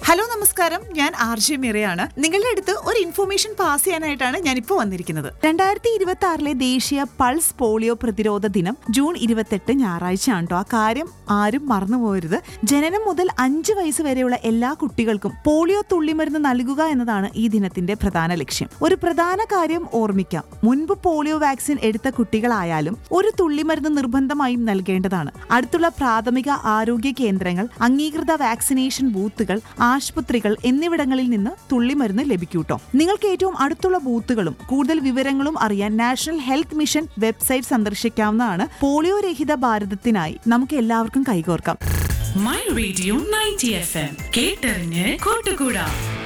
hello നമസ്കാരം ഞാൻ R J മിറയാണ് നിങ്ങളുടെ അടുത്ത് ഒരു ഇൻഫോർമേഷൻ പാസ് ചെയ്യാനായിട്ടാണ് ഞാൻ ഇപ്പോൾ വന്നിരിക്കുന്നത് രണ്ടായിരത്തി ഇരുപത്തി ആറിലെ ദേശീയ പൾസ് പോളിയോ പ്രതിരോധ ദിനം ജൂൺ ഇരുപത്തെട്ട് ഞായറാഴ്ചയാണ് കേട്ടോ ആ കാര്യം ആരും മറന്നുപോകരുത് ജനനം മുതൽ അഞ്ച് വയസ്സ് വരെയുള്ള എല്ലാ കുട്ടികൾക്കും പോളിയോ തുള്ളിമരുന്ന് നൽകുക എന്നതാണ് ഈ ദിനത്തിന്റെ പ്രധാന ലക്ഷ്യം ഒരു പ്രധാന കാര്യം ഓർമ്മിക്കാം മുൻപ് പോളിയോ വാക്സിൻ എടുത്ത കുട്ടികളായാലും ഒരു തുള്ളിമരുന്ന് നിർബന്ധമായും നൽകേണ്ടതാണ് അടുത്തുള്ള പ്രാഥമിക ആരോഗ്യ കേന്ദ്രങ്ങൾ അംഗീകൃത വാക്സിനേഷൻ ബൂത്തുകൾ ആശുപത്രികൾ എന്നിവിടങ്ങളിൽ നിന്ന് തുള്ളിമരുന്ന് ലഭിക്കൂട്ടോ നിങ്ങൾക്ക് ഏറ്റവും അടുത്തുള്ള ബൂത്തുകളും കൂടുതൽ വിവരങ്ങളും അറിയാൻ നാഷണൽ ഹെൽത്ത് മിഷൻ വെബ്സൈറ്റ് സന്ദർശിക്കാവുന്നതാണ് പോളിയോ രഹിത ഭാരതത്തിനായി നമുക്ക് എല്ലാവർക്കും കൈകോർക്കാം my radio ninety F M കേട്ടറിഞ്ഞ് കൂട്ടുകൂടാ